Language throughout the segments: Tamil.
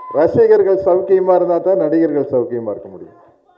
ரசிகர்கள் சௌக்கியமா இருந்தா தான் நடிகர்கள் சௌக்கியமா இருக்க முடியும்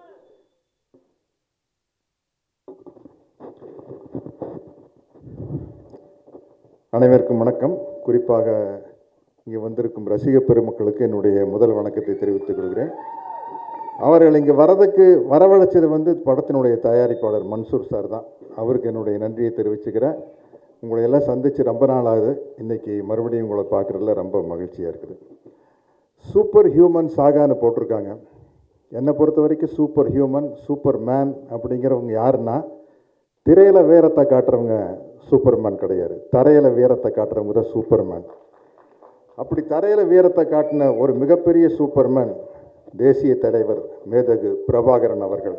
அனைவருக்கும் வணக்கம் குறிப்பாக இங்கே வந்திருக்கும் ரசிக பெருமக்களுக்கு என்னுடைய முதல் வணக்கத்தை தெரிவித்துக் கொள்கிறேன் அவர்கள் இங்கே வரதுக்கு வரவழைச்சது வந்து படத்தினுடைய தயாரிப்பாளர் மன்சூர் சார் தான் அவருக்கு என்னுடைய நன்றியை தெரிவிச்சுக்கிறேன் உங்களை எல்லாம் சந்தித்து ரொம்ப நாள் ஆகுது இன்றைக்கி மறுபடியும் உங்களை பார்க்குறதுல ரொம்ப மகிழ்ச்சியாக இருக்குது சூப்பர் ஹியூமன் சாகான்னு போட்டிருக்காங்க என்னை பொறுத்த வரைக்கும் சூப்பர் ஹியூமன் சூப்பர் மேன் அப்படிங்கிறவங்க யாருன்னா திரையில் வீரத்தை காட்டுறவங்க சூப்பர்மேன் கிடையாது தரையில் வீரத்தை காட்டுறவங்க தான் சூப்பர்மேன் அப்படி தரையில் வீரத்தை காட்டின ஒரு மிகப்பெரிய சூப்பர்மேன் தேசிய தலைவர் மேதகு பிரபாகரன் அவர்கள்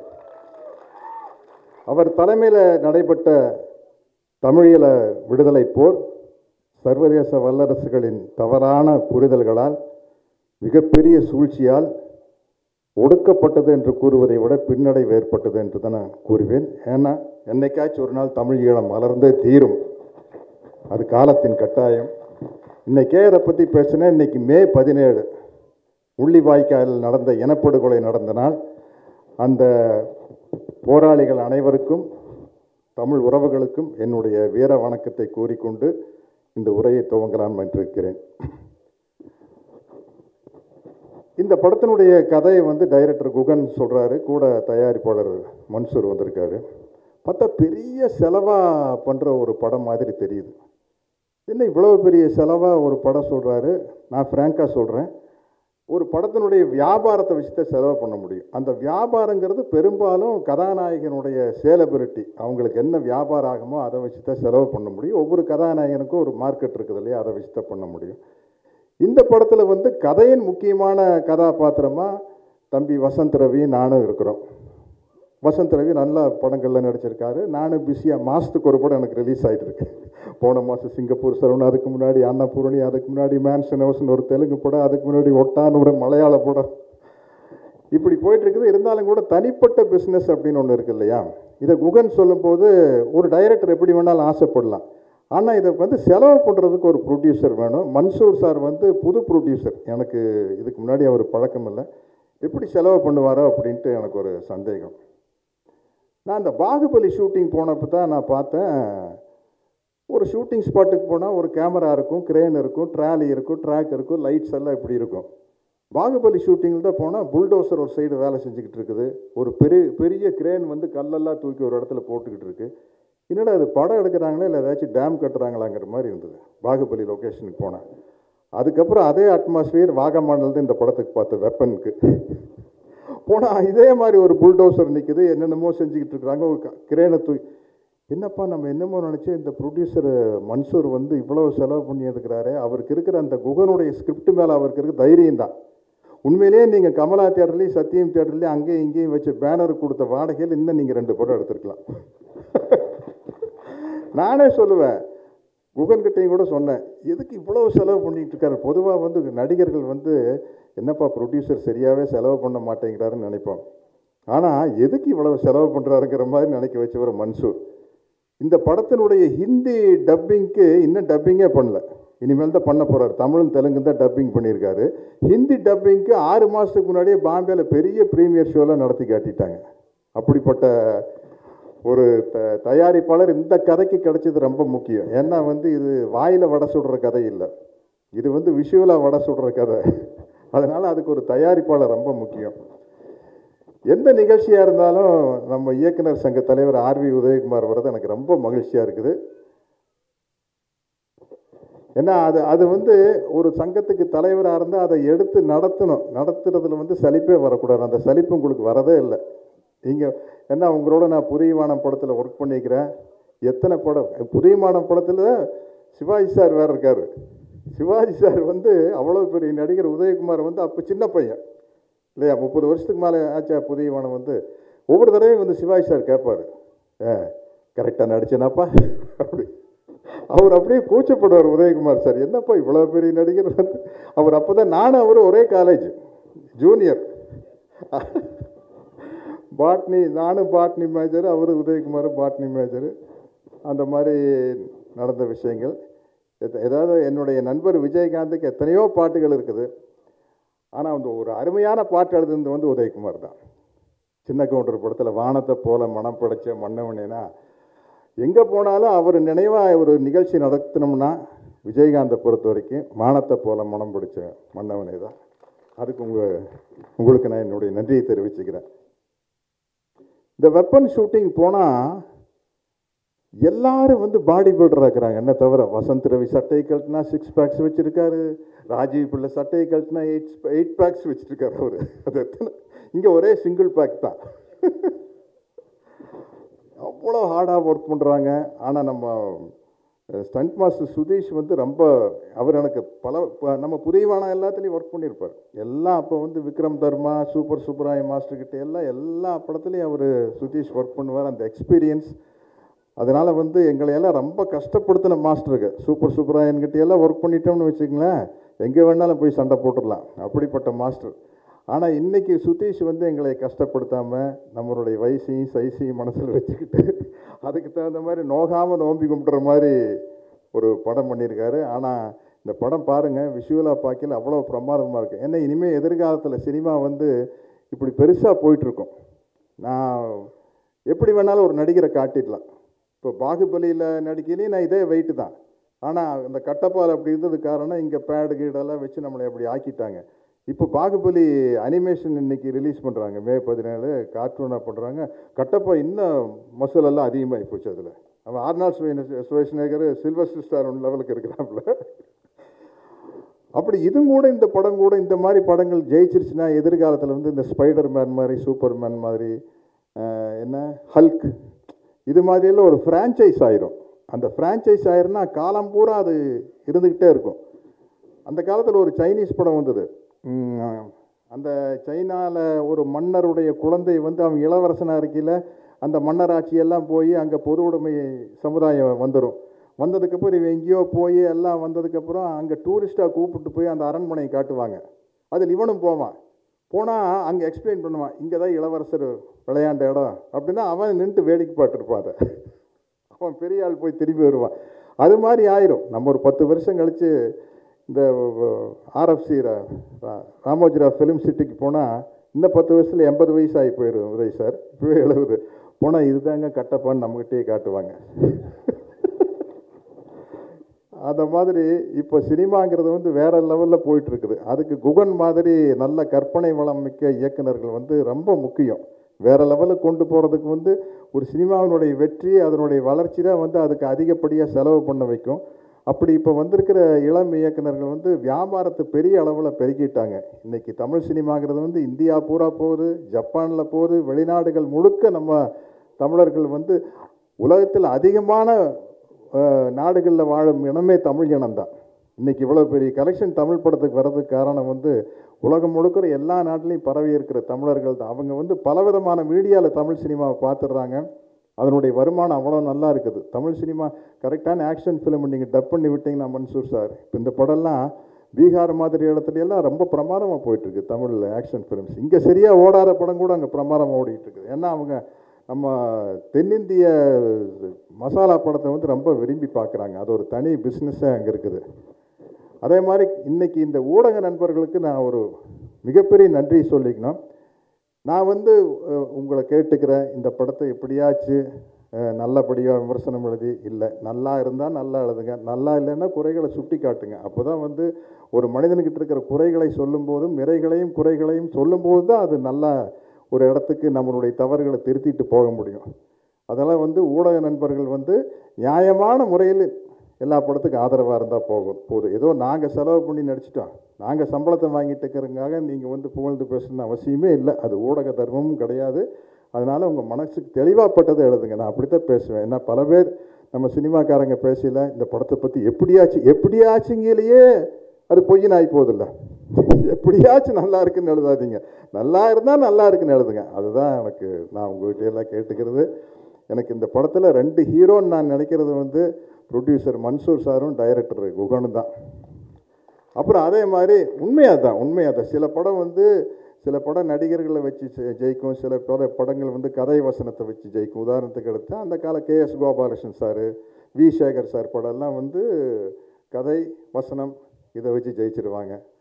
அவர் தலைமையில் நடைபெற்ற தமிழீழ விடுதலை போர் சர்வதேச வல்லரசுகளின் தவறான புரிதல்களால் மிகப்பெரிய சூழ்ச்சியால் ஒடுக்கப்பட்டது என்று கூறுவதை விட பின்னடைவு ஏற்பட்டது என்று தான் நான் கூறுவேன் ஏன்னா என்னைக்காச்சும் ஒரு நாள் தமிழ் ஈழம் மலர்ந்தே தீரும் அது காலத்தின் கட்டாயம் இன்னைக்கே அதை பற்றி பேசினேன் இன்னைக்கு மே பதினேழு முள்ளிவாய்க்காலில் நடந்த இனப்படுகொலை நடந்த நாள் அந்த போராளிகள் அனைவருக்கும் தமிழ் உறவுகளுக்கும் என்னுடைய வீர வணக்கத்தை கூறிக்கொண்டு இந்த உரையை துவங்கலாம் என்றிருக்கிறேன் இந்த படத்தினுடைய கதையை வந்து டைரக்டர் குகன் சொல்கிறாரு கூட தயாரிப்பாளர் மன்சூர் வந்திருக்காரு பார்த்தா பெரிய செலவாக பண்ணுற ஒரு படம் மாதிரி தெரியுது என்ன இவ்வளோ பெரிய செலவாக ஒரு படம் சொல்கிறாரு நான் ஃப்ராங்காக சொல்கிறேன் ஒரு படத்தினுடைய வியாபாரத்தை வச்சு தான் செலவு பண்ண முடியும் அந்த வியாபாரங்கிறது பெரும்பாலும் கதாநாயகனுடைய சேலபிலிட்டி அவங்களுக்கு என்ன வியாபாரம் ஆகுமோ அதை வச்சு தான் செலவு பண்ண முடியும் ஒவ்வொரு கதாநாயகனுக்கும் ஒரு மார்க்கெட் இருக்குது இல்லையா அதை வச்சு தான் பண்ண முடியும் இந்த படத்தில் வந்து கதையின் முக்கியமான கதாபாத்திரமாக தம்பி வசந்த் ரவி நானும் இருக்கிறோம் வசந்த் ரவி நல்ல படங்களில் நடிச்சிருக்காரு நானும் பிஸியாக மாதத்துக்கு ஒரு படம் எனக்கு ரிலீஸ் ஆகிட்டு இருக்கு போன மாதம் சிங்கப்பூர் சரவணன் அதுக்கு முன்னாடி அன்னபூரணி அதுக்கு முன்னாடி மேன்ஷன் ஹவுஸ்னு ஒரு தெலுங்கு படம் அதுக்கு முன்னாடி ஒட்டான்னு ஒரு மலையாள படம் இப்படி போயிட்டு இருக்குது இருந்தாலும் கூட தனிப்பட்ட பிஸ்னஸ் அப்படின்னு ஒன்று இருக்கு இல்லையா இதை குகன் சொல்லும்போது ஒரு டைரக்டர் எப்படி வேணாலும் ஆசைப்படலாம் ஆனால் இதை வந்து செலவு பண்ணுறதுக்கு ஒரு ப்ரொடியூசர் வேணும் மன்சூர் சார் வந்து புது ப்ரொடியூசர் எனக்கு இதுக்கு முன்னாடி அவர் பழக்கம் இல்லை எப்படி செலவு பண்ணுவாரோ அப்படின்ட்டு எனக்கு ஒரு சந்தேகம் நான் அந்த பாகுபலி ஷூட்டிங் போனப்போ தான் நான் பார்த்தேன் ஒரு ஷூட்டிங் ஸ்பாட்டுக்கு போனால் ஒரு கேமரா இருக்கும் கிரேன் இருக்கும் ட்ராலி இருக்கும் ட்ராக் இருக்கும் லைட்ஸ் எல்லாம் இப்படி இருக்கும் பாகுபலி ஷூட்டிங்கில் தான் போனால் புல்டோசர் ஒரு சைடு வேலை செஞ்சுக்கிட்டு இருக்குது ஒரு பெரிய பெரிய கிரேன் வந்து கல்லெல்லாம் தூக்கி ஒரு இடத்துல போட்டுக்கிட்டு இருக்கு என்னடா அது படம் எடுக்கிறாங்களா இல்லை ஏதாச்சும் டேம் கட்டுறாங்களாங்கிற மாதிரி இருந்தது பாகுபலி லொக்கேஷனுக்கு போனேன் அதுக்கப்புறம் அதே அட்மாஸ்பியர் வாகமானது இந்த படத்துக்கு பார்த்த வெப்பனுக்கு போனால் இதே மாதிரி ஒரு புல்டோசர் நிற்குது என்னென்னமோ செஞ்சுக்கிட்டு இருக்கிறாங்க ஒரு கிரேனை தூக்கி என்னப்பா நம்ம என்னமோ நினச்சி இந்த ப்ரொடியூசர் மன்சூர் வந்து இவ்வளோ செலவு பண்ணி எடுக்கிறாரு அவருக்கு இருக்கிற அந்த குகனுடைய ஸ்கிரிப்ட் மேலே அவருக்கு இருக்க தைரியம் தான் உண்மையிலேயே நீங்கள் கமலா தேட்டர்லேயும் சத்தியம் தேட்டர்லேயும் அங்கேயும் இங்கேயும் வச்சு பேனர் கொடுத்த வாடகையில் இன்னும் நீங்கள் ரெண்டு படம் எடுத்திருக்கலாம் நானே சொல்லுவேன் குகன்கிட்டையும் கூட சொன்னேன் எதுக்கு இவ்வளோ செலவு பண்ணிட்டு இருக்காரு பொதுவாக வந்து நடிகர்கள் வந்து என்னப்பா ப்ரொடியூசர் சரியாகவே செலவு பண்ண மாட்டேங்கிறாருன்னு நினைப்போம் ஆனால் எதுக்கு இவ்வளவு செலவு பண்ணுறாருங்கிற மாதிரி நினைக்க வச்சவர் மன்சூர் இந்த படத்தினுடைய ஹிந்தி டப்பிங்க்கு இன்னும் டப்பிங்கே பண்ணல இனிமேல் தான் பண்ண போகிறார் தமிழும் தெலுங்கு தான் டப்பிங் பண்ணியிருக்காரு ஹிந்தி டப்பிங்க்கு ஆறு மாதத்துக்கு முன்னாடியே பாம்பேல பெரிய ப்ரீமியர் ஷோலாம் நடத்தி காட்டிட்டாங்க அப்படிப்பட்ட ஒரு த தயாரிப்பாளர் இந்த கதைக்கு கிடைச்சது ரொம்ப முக்கியம் ஏன்னா வந்து இது வாயில் வடை சுடுற கதை இல்லை இது வந்து விஷுவலாக வடை சுடுற கதை அதனால் அதுக்கு ஒரு தயாரிப்பாளர் ரொம்ப முக்கியம் எந்த நிகழ்ச்சியாக இருந்தாலும் நம்ம இயக்குனர் சங்க தலைவர் ஆர்வி உதயகுமார் வர்றது எனக்கு ரொம்ப மகிழ்ச்சியாக இருக்குது ஏன்னா அது அது வந்து ஒரு சங்கத்துக்கு தலைவராக இருந்தால் அதை எடுத்து நடத்தணும் நடத்துறதுல வந்து சலிப்பே வரக்கூடாது அந்த சலிப்பு உங்களுக்கு வரதே இல்லை நீங்கள் என்ன உங்களோட நான் புதியவானம் படத்தில் ஒர்க் பண்ணிக்கிறேன் எத்தனை படம் புதியமானம் படத்தில் சிவாஜி சார் வேறு இருக்கார் சிவாஜி சார் வந்து அவ்வளோ பெரிய நடிகர் உதயகுமார் வந்து அப்போ சின்ன பையன் இல்லையா முப்பது வருஷத்துக்கு மேலே ஆச்சா புதியவானம் வந்து ஒவ்வொரு தடவையும் வந்து சிவாஜி சார் கேட்பார் ஏ கரெக்டாக நடிச்சேனாப்பா அப்படி அவர் அப்படியே கூச்சப்படுவார் உதயகுமார் சார் என்னப்பா இவ்வளோ பெரிய நடிகர் வந்து அவர் அப்போ தான் நானும் அவர் ஒரே காலேஜ் ஜூனியர் பாட்னி நானும் பாட்னி மேஜர் அவர் உதயகுமார் பாட்னி மேஜர் அந்த மாதிரி நடந்த விஷயங்கள் எத- ஏதாவது என்னுடைய நண்பர் விஜயகாந்துக்கு எத்தனையோ பாட்டுகள் இருக்குது ஆனால் அந்த ஒரு அருமையான பாட்டு எழுதுனது வந்து உதயகுமார் தான் சின்ன கவுண்டர் படத்தில் வானத்தை போல மனம் படைச்ச மன்னவனேனா எங்கே போனாலும் அவர் நினைவாக ஒரு நிகழ்ச்சி நடத்தினோம்னா விஜயகாந்தை பொறுத்த வரைக்கும் வானத்தை போல மனம் பிடிச்ச மன்னவனே தான் அதுக்கு உங்கள் உங்களுக்கு நான் என்னுடைய நன்றியை தெரிவிச்சுக்கிறேன் இந்த வெப்பன் ஷூட்டிங் போனால் எல்லாரும் வந்து பாடி பில்டராக இருக்கிறாங்க என்ன தவிர வசந்த் ரவி சட்டையை கழட்டினா சிக்ஸ் பேக்ஸ் வச்சுருக்காரு ராஜீவ் பிள்ளை சட்டையை கழட்டினா எயிட் எயிட் பேக்ஸ் வச்சுருக்காரு அவர் அது எத்தனை இங்கே ஒரே சிங்கிள் பேக் தான் அவ்வளோ ஹார்டாக ஒர்க் பண்ணுறாங்க ஆனால் நம்ம ஸ்டண்ட் மாஸ்டர் சுதீஷ் வந்து ரொம்ப அவர் எனக்கு பல ப- நம்ம புரியவான எல்லாத்துலேயும் ஒர்க் பண்ணியிருப்பார் எல்லாம் அப்போ வந்து விக்ரம் தர்மா சூப்பர் சூப்பராய மாஸ்டர் கிட்ட எல்லாம் எல்லா படத்துலையும் அவர் சுதீஷ் ஒர்க் பண்ணுவார் அந்த எக்ஸ்பீரியன்ஸ் அதனால் வந்து எங்களை எல்லாம் ரொம்ப கஷ்டப்படுத்தின மாஸ்டருக்கு சூப்பர் சூப்பராயன் கிட்ட எல்லாம் ஒர்க் பண்ணிட்டோம்னு வச்சுக்கங்களேன் எங்கே வேணாலும் போய் சண்டை போட்டுடலாம் அப்படிப்பட்ட மாஸ்டர் ஆனால் இன்னைக்கு சுதீஷ் வந்து எங்களை கஷ்டப்படுத்தாமல் நம்மளுடைய வயசையும் சைஸையும் மனசில் வச்சுக்கிட்டு அதுக்கு தகுந்த மாதிரி நோகாமல் நோம்பி கும்பிட்ற மாதிரி ஒரு படம் பண்ணியிருக்காரு ஆனால் இந்த படம் பாருங்கள் விஷுவலாக பார்க்கல அவ்வளோ பிரமாதமாக இருக்குது ஏன்னா இனிமேல் எதிர்காலத்தில் சினிமா வந்து இப்படி பெருசாக போயிட்டுருக்கும் நான் எப்படி வேணாலும் ஒரு நடிகரை காட்டிடலாம் இப்போ பாகுபலியில் நடிக்கையிலையும் நான் இதே வெயிட்டு தான் ஆனால் இந்த கட்டப்பால் அப்படி இருந்தது காரணம் இங்கே பேடு கீடெல்லாம் வச்சு நம்மளை அப்படி ஆக்கிட்டாங்க இப்போ பாகுபலி அனிமேஷன் இன்னைக்கு ரிலீஸ் பண்ணுறாங்க மே பதினேழு கார்ட்டூனாக பண்ணுறாங்க கட்டப்பா இன்னும் மசூல் எல்லாம் அதிகமாகி போச்சு அதில் அவன் ஆர்னால் சுவேஷ்நேகர் சில்வஸ்டர் ஸ்டார் லெவலுக்கு இருக்கிறாப்புல அப்படி இதுவும் கூட இந்த படம் கூட இந்த மாதிரி படங்கள் ஜெயிச்சிருச்சுன்னா எதிர்காலத்தில் வந்து இந்த ஸ்பைடர் மேன் மாதிரி சூப்பர் மேன் மாதிரி அஹ், என்ன ஹல்க் இது மாதிரியெல்லாம் ஒரு ஃப்ரான்ச்சைஸ் ஆயிரும் அந்த ஃப்ரான்ச்சைஸ் ஆயிருன்னா காலம் பூரா அது இருந்துக்கிட்டே இருக்கும் அந்த காலத்தில் ஒரு சைனீஸ் படம் வந்தது உம், அந்த சைனாவில் ஒரு மன்னருடைய குழந்தை வந்து அவங்க இளவரசனாக இருக்கையில் அந்த மன்னராட்சியெல்லாம் போய் அங்கே பொது உடைமை சமுதாயம் வந்துடும் வந்ததுக்கப்புறம் இவன் எங்கேயோ போய் எல்லாம் வந்ததுக்கப்புறம் அங்கே டூரிஸ்ட்டாக கூப்பிட்டு போய் அந்த அரண்மனையை காட்டுவாங்க அதில் இவனும் போவான் போனால் அங்கே எக்ஸ்பிளைன் பண்ணுவான் இங்கே தான் இளவரசர் விளையாண்ட இடம் அப்படின்னா அவன் நின்றுட்டு வேடிக்கை பார்த்துருப்பான் அதை அவன் பெரிய ஆள் போய் திரும்பி வருவான் அது மாதிரி ஆயிரும் நம்ம ஒரு பத்து வருஷம் கழித்து இந்த ஆர்எஃப்சி ராமோஜிரா ஃபிலிம் சிட்டிக்கு போனால் இன்னும் பத்து வருஷத்தில் எண்பது வயசு ஆகி போயிடும் உதய் சார் இப்போவே எழுபது போனால் இதுதாங்க கட்டப்பான்னு நம்மகிட்டயே காட்டுவாங்க அந்த மாதிரி இப்போ சினிமாங்கிறது வந்து வேற லெவலில் போயிட்டு இருக்குது அதுக்கு குகன் மாதிரி நல்ல கற்பனை வளம் மிக்க இயக்குனர்கள் வந்து ரொம்ப முக்கியம் வேற லெவலுக்கு கொண்டு போகிறதுக்கு வந்து ஒரு சினிமாவினுடைய வெற்றி அதனுடைய வளர்ச்சி தான் வந்து அதுக்கு அதிகப்படியாக செலவு பண்ண வைக்கும் அப்படி இப்போ வந்திருக்கிற இளம் இயக்குனர்கள் வந்து வியாபாரத்தை பெரிய அளவில் பெருக்கிட்டாங்க இன்னைக்கு தமிழ் சினிமாங்கிறது வந்து இந்தியா பூரா போகுது ஜப்பானில் போகுது வெளிநாடுகள் முழுக்க நம்ம தமிழர்கள் வந்து உலகத்தில் அதிகமான நாடுகளில் வாழும் இனமே தமிழ் இனம்தான் இன்னைக்கு இவ்வளோ பெரிய கலெக்ஷன் தமிழ் படத்துக்கு வர்றதுக்கு காரணம் வந்து உலகம் முழுக்கிற எல்லா நாட்டிலையும் பரவி இருக்கிற தமிழர்கள் தான் அவங்க வந்து பலவிதமான மீடியாவில் தமிழ் சினிமாவை பார்த்துடுறாங்க அதனுடைய வருமானம் அவ்வளோ நல்லா இருக்குது தமிழ் சினிமா கரெக்டான ஆக்ஷன் ஃபிலிம் நீங்கள் டப் பண்ணி விட்டீங்கன்னா மன்சூர் சார் இப்போ இந்த படம்லாம் பீகார் மாதிரி இடத்துல எல்லாம் ரொம்ப பிரமாதமாக போயிட்டுருக்கு தமிழில் ஆக்ஷன் ஃபிலிம்ஸ் இங்கே சரியாக ஓடாத படம் கூட அங்கே பிரமாதமாக ஓடிட்டு இருக்குது ஏன்னா அவங்க நம்ம தென்னிந்திய மசாலா படத்தை வந்து ரொம்ப விரும்பி பார்க்குறாங்க அது ஒரு தனி பிஸ்னஸாக அங்கே இருக்குது அதே மாதிரி இன்னைக்கு இந்த ஊடக நண்பர்களுக்கு நான் ஒரு மிகப்பெரிய நன்றி சொல்லிக்கணும் நான் வந்து அஹ், உங்களை கேட்டுக்கிறேன் இந்த படத்தை எப்படியாச்சு அஹ், நல்லபடியாக விமர்சனம் எழுதி இல்லை நல்லா இருந்தால் நல்லா எழுதுங்க நல்லா இல்லைன்னா குறைகளை சுட்டி காட்டுங்க அப்போ தான் வந்து ஒரு மனிதனுக்கிட்ட இருக்கிற குறைகளை சொல்லும்போதும் நிறைகளையும் குறைகளையும் சொல்லும்போது தான் அது நல்லா ஒரு இடத்துக்கு நம்மளுடைய தவறுகளை திருத்திட்டு போக முடியும் அதெல்லாம் வந்து ஊடக நண்பர்கள் வந்து நியாயமான முறையில் எல்லா படத்துக்கும் ஆதரவாக இருந்தால் போகும் போதும் ஏதோ நாங்கள் செலவு பண்ணி நடிச்சிட்டோம் நாங்கள் சம்பளத்தை வாங்கிட்டு இருக்கிறதுக்காக நீங்கள் வந்து புகழ்ந்து பேசணும்னு அவசியமே இல்லை அது ஊடக தர்மமும் கிடையாது அதனால் உங்கள் மனசுக்கு தெளிவாகப்பட்டதை எழுதுங்க நான் அப்படித்தான் பேசுவேன் ஏன்னா பல பேர் நம்ம சினிமாக்காரங்க பேசல இந்த படத்தை பற்றி எப்படியாச்சு எப்படியாச்சுங்கிலேயே அது பொய்யின் ஆகி போதில்ல எப்படியாச்சும் நல்லா இருக்குன்னு எழுதாதீங்க நல்லா இருந்தால் நல்லா இருக்குன்னு எழுதுங்க அதுதான் எனக்கு நான் உங்கள்கிட்ட எல்லாம் கேட்டுக்கிறது எனக்கு இந்த படத்தில் ரெண்டு ஹீரோன்னு நான் நினைக்கிறது வந்து ப்ரொடியூசர் மன்சூர் சாரும் டைரக்டர் குகனும் தான் அப்புறம் அதே மாதிரி உண்மையாக தான் உண்மையாக தான் சில படம் வந்து சில படம் நடிகர்களை வச்சு ஜெ- ஜெயிக்கும் சில பட படங்கள் வந்து கதை வசனத்தை வச்சு ஜெயிக்கும் உதாரணத்துக்கு எடுத்தா அந்த கால K S Gopalakrishnan sir V Sekar sir படம்லாம் வந்து கதை வசனம் இதை வச்சு ஜெயிச்சிருவாங்க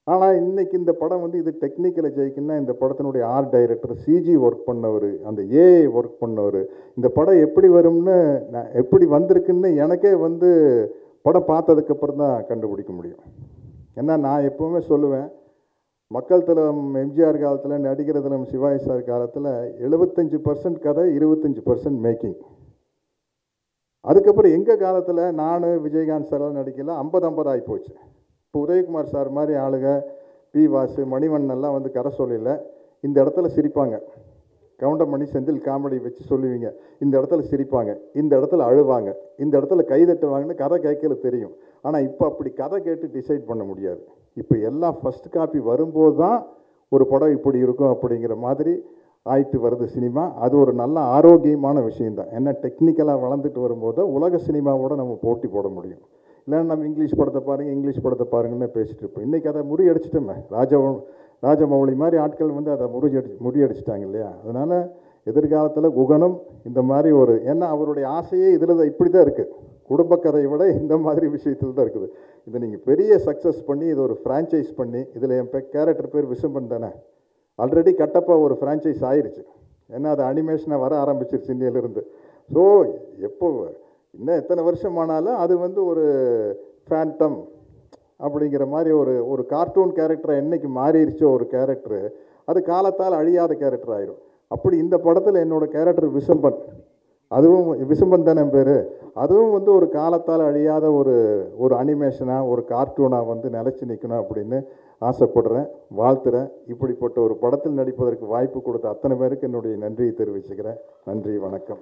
ஆனால் இன்னைக்கு இந்த படம் வந்து இது டெக்னிக்கலை ஜெயிக்குன்னா இந்த படத்தினுடைய ஆர்ட் டைரக்டர் சிஜி ஒர்க் பண்ணவர் அந்த ஏஐ ஒர்க் பண்ணவர் இந்த படம் எப்படி வரும்னு நான் எப்படி வந்திருக்குன்னு எனக்கே வந்து படம் பார்த்ததுக்கப்புறம் தான் கண்டுபிடிக்க முடியும் ஏன்னா நான் எப்போவுமே சொல்லுவேன் மக்கள் தலம் எம்ஜிஆர் காலத்தில் நடிகர் தலம் சிவாஜி சார் காலத்தில் எழுபத்தஞ்சு பர்சன்ட் கதை இருபத்தஞ்சி பர்சன்ட் மேக்கிங் அதுக்கப்புறம் எங்கள் காலத்தில் நான் விஜயகாந்த் சார்லாம் நடிக்கல ஐம்பது ஐம்பது ஆகி போச்சு இப்போ உதயகுமார் சார் மாதிரி ஆளுங்க பி வாசு மணிவண்ணன் எல்லாம் வந்து கரை சொல்லல இந்த இடத்துல சிரிப்பாங்க கவுண்டமணி செந்தில் காமெடி வச்சு சொல்லுவீங்க இந்த இடத்துல சிரிப்பாங்க இந்த இடத்துல அழுவாங்க இந்த இடத்துல கைதட்டுவாங்கன்னு கதை கேட்கல தெரியும் ஆனால் இப்போ அப்படி கதை கேட்டு டிசைட் பண்ண முடியாது இப்போ எல்லாம் ஃபஸ்ட் காப்பி வரும்போது தான் ஒரு படம் இப்படி இருக்கும் அப்படிங்கிற மாதிரி ஆயிட்டு வருது சினிமா அது ஒரு நல்ல ஆரோக்கியமான விஷயம்தான் ஏன்னா டெக்னிக்கலாக வளர்ந்துட்டு வரும்போது உலக சினிமாவோட நம்ம போட்டி போட முடியும் இல்லைன்னா நம்ம இங்கிலீஷ் படத்தை பாருங்கள் இங்கிலீஷ் படத்தை பாருங்கன்னு பேசிட்டு இருப்போம் இன்றைக்கி அதை முறியடிச்சிட்டோமே ராஜா ராஜமௌழி மாதிரி ஆட்கள் வந்து அதை முறியடி முறியடிச்சிட்டாங்க இல்லையா அதனால் எதிர்காலத்தில் குகனும் இந்த மாதிரி ஒரு ஏன்னா அவருடைய ஆசையே இதில் தான் இப்படி தான் இருக்குது குடும்ப கதையை விட இந்த மாதிரி விஷயத்தில் தான் இருக்குது இதை நீங்கள் பெரிய சக்ஸஸ் பண்ணி இது ஒரு ஃப்ரான்ச்சைஸ் பண்ணி இதில் என் பே கேரக்டர் பேர் விசும்பன் தானே ஆல்ரெடி கட்டப்பா ஒரு ஃப்ரான்ச்சைஸ் ஆயிருச்சு ஏன்னா அது அனிமேஷனாக வர ஆரம்பிச்சிருச்சு இன்னையிலிருந்து ஸோ எப்போ இன்னும் எத்தனை வருஷம் ஆனாலும் அது வந்து ஒரு ஃபேண்டம் அப்படிங்கிற மாதிரி ஒரு ஒரு கார்ட்டூன் கேரக்டரை என்னைக்கு மாறிடுச்சோ ஒரு கேரக்டரு அது காலத்தால் அழியாத கேரக்டர் ஆயிரும் அப்படி இந்த படத்தில் என்னோட கேரக்டர் விசம்பன் அதுவும் விசும்பன் தானே என் பேர் அதுவும் வந்து ஒரு காலத்தால் அழியாத ஒரு ஒரு அனிமேஷனாக ஒரு கார்ட்டூனாக வந்து நிலச்சி நிற்கணும் அப்படின்னு ஆசைப்படுறேன் வாழ்த்துறேன் இப்படிப்பட்ட ஒரு படத்தில் நடிப்பதற்கு வாய்ப்பு கொடுத்த அத்தனை பேருக்கு என்னுடைய நன்றியை தெரிவிச்சுக்கிறேன் நன்றி வணக்கம்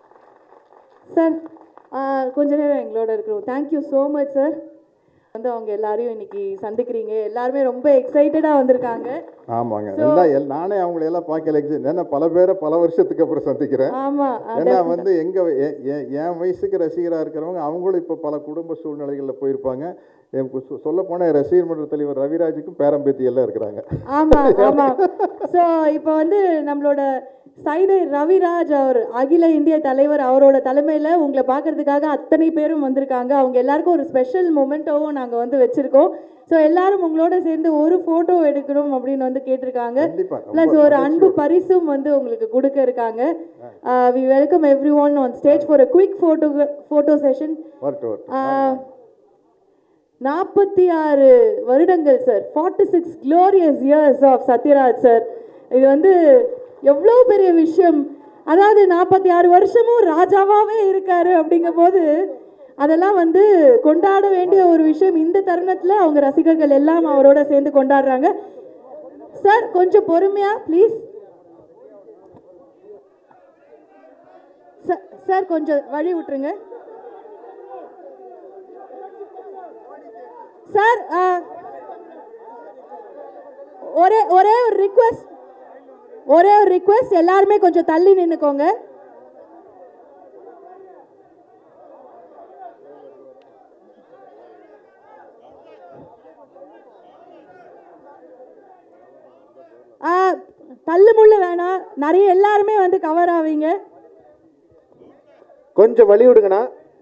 சார் கொஞ்ச நேரம் எங்களோட இருக்கிறோம் தேங்க்யூ ஸோ மச் சார் வந்து அவங்க எல்லாரையும் இன்னைக்கு சந்திக்கிறீங்க எல்லாருமே ரொம்ப எக்ஸைட்டடாக வந்திருக்காங்க ஆமாங்க எல்லாம் எல் நானே அவங்களை எல்லாம் பார்க்கல ஏன்னா பல பேரை பல வருஷத்துக்கு அப்புறம் சந்திக்கிறேன் ஆமாம் ஏன்னா வந்து எங்க எ- எ- என் வயசுக்கு ரசிகராக இருக்கிறவங்க அவங்களும் இப்போ பல குடும்ப சூழ்நிலைகளில் போயிருப்பாங்க சொல்ல போனால் ரசிகர் மன்ற தலைவர் ரவிராஜுக்கும் பேரம்பேத்தி எல்லாம் இருக்கிறாங்க ஆமாம் ஆமாம் ஸோ இப்போ வந்து நம்மளோட சைதை ரவிராஜ் அவர் அகில இந்திய தலைவர் அவரோட தலைமையில் உங்களை பார்க்கறதுக்காக அத்தனை பேரும் வந்திருக்காங்க அவங்க எல்லாருக்கும் ஒரு ஸ்பெஷல் மொமெண்ட்டோவும் நாங்கள் வந்து வச்சுருக்கோம் ஸோ எல்லாரும் உங்களோட சேர்ந்து ஒரு ஃபோட்டோ எடுக்கணும் அப்படின்னு வந்து கேட்டிருக்காங்க கண்டிப்பா ப்ளஸ் ரொம்ப ஒரு அன்பு பரிசும் வந்து உங்களுக்கு கொடுக்க இருக்காங்க we welcome everyone on stage for a quick photo photo session வரட்டும் வரட்டும் நாற்பத்தி ஆறு வருடங்கள் sir forty six glorious years of Sathyaraj sir இது வந்து எவ்வளோ பெரிய விஷயம் அதாவது நாற்பத்தி ஆறு வருஷமும் ராஜாவாகவே இருக்காரு அப்படிங்கும்போது அதெல்லாம் வந்து கொண்டாட வேண்டிய ஒரு விஷயம் இந்த தருணத்தில் அவங்க ரசிகர்கள் எல்லாம் அவரோட சேர்ந்து கொண்டாடுறாங்க சார் கொஞ்சம் பொறுமையா ப்ளீஸ் சார் கொஞ்சம் வழி விட்டுருங்க சார் ஒரே ஒரே ஒரு ரிக்வெஸ்ட் ஒரே ஒரு ரிக்வெஸ்ட் எல்லாருமே கொஞ்சம் தள்ளி நின்னுக்கோங்க ஆ, தள்ளு முள்ளு வேணாம் நிறைய எல்லாருமே வந்து கவர் ஆவீங்க கொஞ்சம் வழி விடுங்கண்ணா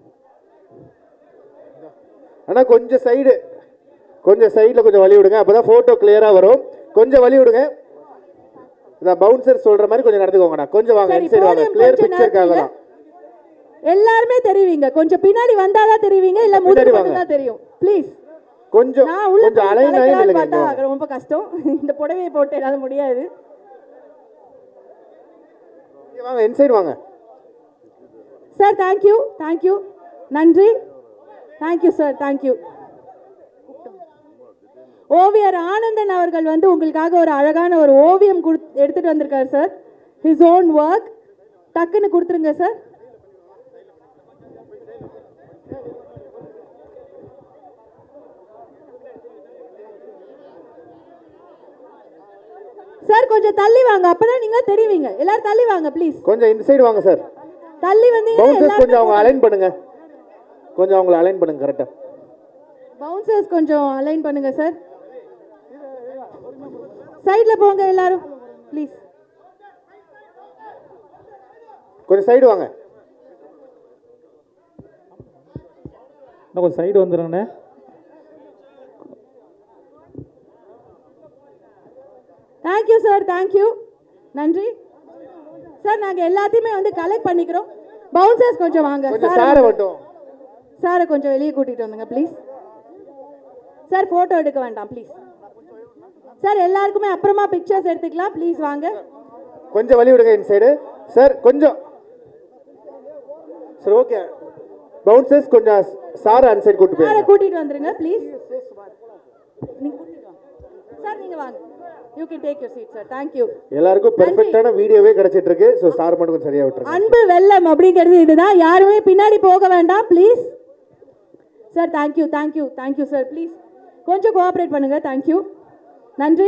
அண்ணா கொஞ்சம் சைடு கொஞ்சம் சைடில் கொஞ்சம் வழி விடுங்க அப்போ தான் ஃபோட்டோ கிளியராக வரும் கொஞ்சம் வழி விடுங்க இதான் பவுன்சர் சொல்கிற மாதிரி கொஞ்சம் நடந்துக்கோங்கண்ணா கொஞ்சம் வாங்க சரி, இந்த சைடு வாங்க podium கிளியர் கொஞ்சம் பிக்சருக்காக நடத்துங்க. தான் எல்லாருமே தெரிவிங்க கொஞ்சம் பின்னாடி வந்தாதான் தெரிவிங்க இல்ல பின்னாடி முன்னாடி வாங்க. தான் தெரியும் ப்ளீஸ் கொஞ்சம் நான் உள்ள கொஞ்சம் போய் அலைன் ஆகி கலக்கலாம்னு நில்லுங்க பார்த்தா இங்க வாங்க. ரொம்ப கஷ்டம் இந்த புடவையை போட்டு என்னால முடியாது இங்க வாங்க இன்சைடு வாங்க சார் தேங்க்யூ தேங்க்யூ நன்றி தேங்க்யூ சார் தேங்க்யூ ஓவியர் ஆனந்தன் அவர்கள் வந்து உங்களுக்காக ஒரு அழகான ஒரு ஓவியம் குடுத் எடுத்துட்டு வந்திருக்காரு சார் ஹிஸ் ஓன் ஒர்க் டக்குன்னு கொடுத்துருங்க சார் சார் கொஞ்சம் தள்ளி வாங்க அப்பதான் நீங்க தெரிவிங்க எல்லாரும் தள்ளி வாங்க ப்ளீஸ் கொஞ்சம் இந்த சைடு வாங்க சார் தள்ளி வந்தீங்கன்னா பவுன்சர்ஸ் கொஞ்சம் அவங்க எல்லாருமே அலைன் பண்ணுங்க கொஞ்சம் அவங்கள அலைன் பண்ணுங்க கரெக்டாக பவுன்சர்ஸ் கொஞ்சம் அலைன் பண்ணுங்க சார் சைடில் போங்க எல்லாரும் ப்ளீஸ் கொஞ்சம் சைடு வாங்க இன்னும் கொஞ்சம் சைடு வந்துடுங்கண்ணே தேங்க்யூ சார் தேங்க்யூ நன்றி சார் நாங்கள் எல்லாத்தையுமே வந்து கலெக்ட் பண்ணிக்கிறோம் பவுன்சர்ஸ் கொஞ்சம் வாங்க கொஞ்சம் சார் சாரை மட்டும் சாரை கொஞ்சம் வெளியே கூட்டிகிட்டு வந்துங்க ப்ளீஸ் சார் ஃபோட்டோ எடுக்க வேண்டாம் ப்ளீஸ் சார் எல்லாருக்குமே அப்புறமா பிக்சர்ஸ் எடுத்துக்கலாம் ப்ளீஸ் வாங்க கொஞ்சம் வழி விடுங்க இந்த சைடு சார் கொஞ்சம் சார் ஓகே பவுன்சர்ஸ் கொஞ்சம் சார் அந்த சைடு கூட்டு சாரை போயிருங்க கூட்டிட்டு வந்துருங்க ப்ளீஸ் சார் நீங்க வாங்க you can take your seat sir thank you எல்லாருக்கும் பெர்ஃபெக்ட்டான வீடியோவே கிடைச்சிட்டு இருக்கு ஸோ சார் மட்டும் கொஞ்சம் சரியா விட்டுருங்க அன்பு வெள்ளம் அப்படிங்கிறது இதுதான் யாருமே பின்னாடி போக வேண்டாம் please sir thank you thank you thank you sir please கொஞ்சம் கோஆப்ரேட் பண்ணுங்க தேங்க்யூ நன்றி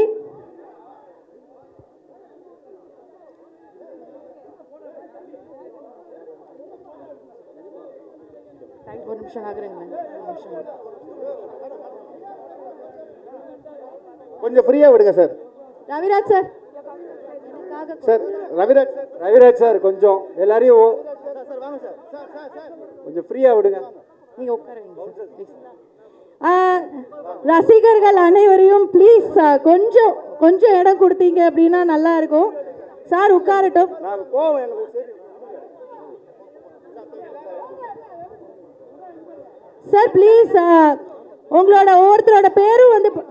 Thank- ஒரு நிமிஷம் ஆகுறேங்களேன் ஒரு நிமிஷம் கொஞ்சம் ஃப்ரீயா விடுங்க sir Raviraj sir sir Raviraj sir Raviraj sir கொஞ்சம் எல்லாரையும் ஓ- கொஞ்சம் ஃப்ரீயா விடுங்க நீங்க உட்காருங்க சார் ப்ளீஸ் ரசிகர்கள் அனைவரையும் ப்ளீஸ் கொஞ்சம் கொஞ்சம் இடம் கொடுத்தீங்க அப்படின்னா நல்லா இருக்கும் சார் உட்காரட்டும் நாங்க போவோம் எங்களுக்கு சரி சார் ப்ளீஸ் உங்களோட ஒவ்வொருத்தரோட பேரும் வந்து ப-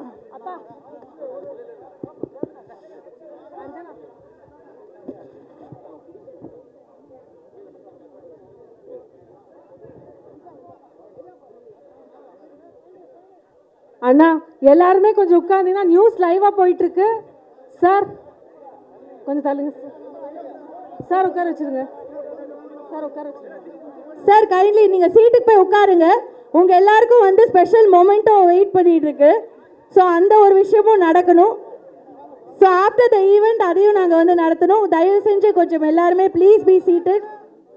அண்ணா எல்லாருமே கொஞ்சம் உட்காந்தீங்கன்னா நியூஸ் லைவா போயிட்டு இருக்கு சார் கொஞ்சம் தள்ளுங்க சார் சார் உட்கார வச்சிருங்க சார் உட்கார வச்சிருங்க சார் கைண்ட்லி நீங்க சீட்டுக்கு போய் உட்காருங்க உங்க எல்லாருக்கும் வந்து ஸ்பெஷல் மொமெண்ட்டோ வெயிட் பண்ணிட்டு இருக்கு ஸோ அந்த ஒரு விஷயமும் நடக்கணும் ஸோ ஆஃப்டர் த ஈவெண்ட் அதையும் நாங்கள் வந்து நடத்தணும் தயவு செஞ்சு கொஞ்சம் எல்லாருமே ப்ளீஸ் பி சீட்டட்